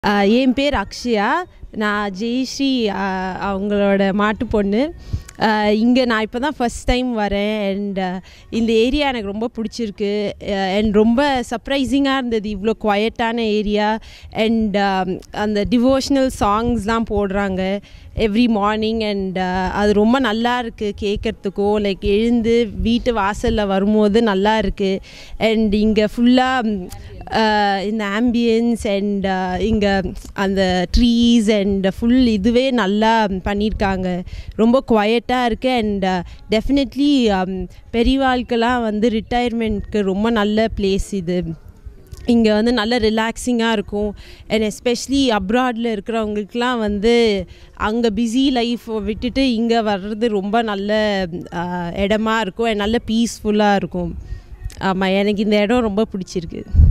ஆஹ் என் பேர் அக்ஷயா நான் ஜெயஸ்ரீ ஆஹ் அவங்களோட மாட்டு பொண்ணு இங்கே நான் இப்போ தான் ஃபஸ்ட் டைம் வரேன் அண்ட் இந்த ஏரியா எனக்கு ரொம்ப பிடிச்சிருக்கு அண்ட் ரொம்ப சர்ப்ரைசிங்காக இருந்தது இவ்வளோ குவையட்டான ஏரியா அண்ட் அந்த டிவோஷ்னல் சாங்ஸ்லாம் போடுறாங்க எவ்ரி மார்னிங் அண்ட் அது ரொம்ப நல்லா இருக்குது கேட்குறதுக்கும் லைக் எழுந்து வீட்டு வாசலில் வரும்போது நல்லா இருக்குது அண்ட் இங்கே ஃபுல்லாக இந்த ஆம்பியன்ஸ் அண்ட் இங்கே அந்த ட்ரீஸ் அண்ட் ஃபுல் இதுவே நல்லா பண்ணியிருக்காங்க ரொம்ப குவையட்டாக இருக்குது அண்ட் டெஃபினெட்லி பெரியவாளுக்கெல்லாம் வந்து ரிட்டையர்மெண்ட்க்கு ரொம்ப நல்ல பிளேஸ் இது இங்கே வந்து நல்ல ரிலாக்ஸிங்காக இருக்கும் அண்ட் எஸ்பெஷலி அப்ராடில் இருக்கிறவங்களுக்குலாம் வந்து அங்கே பிஸி லைஃப் விட்டுட்டு இங்கே வர்றது ரொம்ப நல்ல இடமா இருக்கும் அண்ட் நல்ல பீஸ்ஃபுல்லாக இருக்கும் ஆமாம் எனக்கு இந்த இடம் ரொம்ப பிடிச்சிருக்கு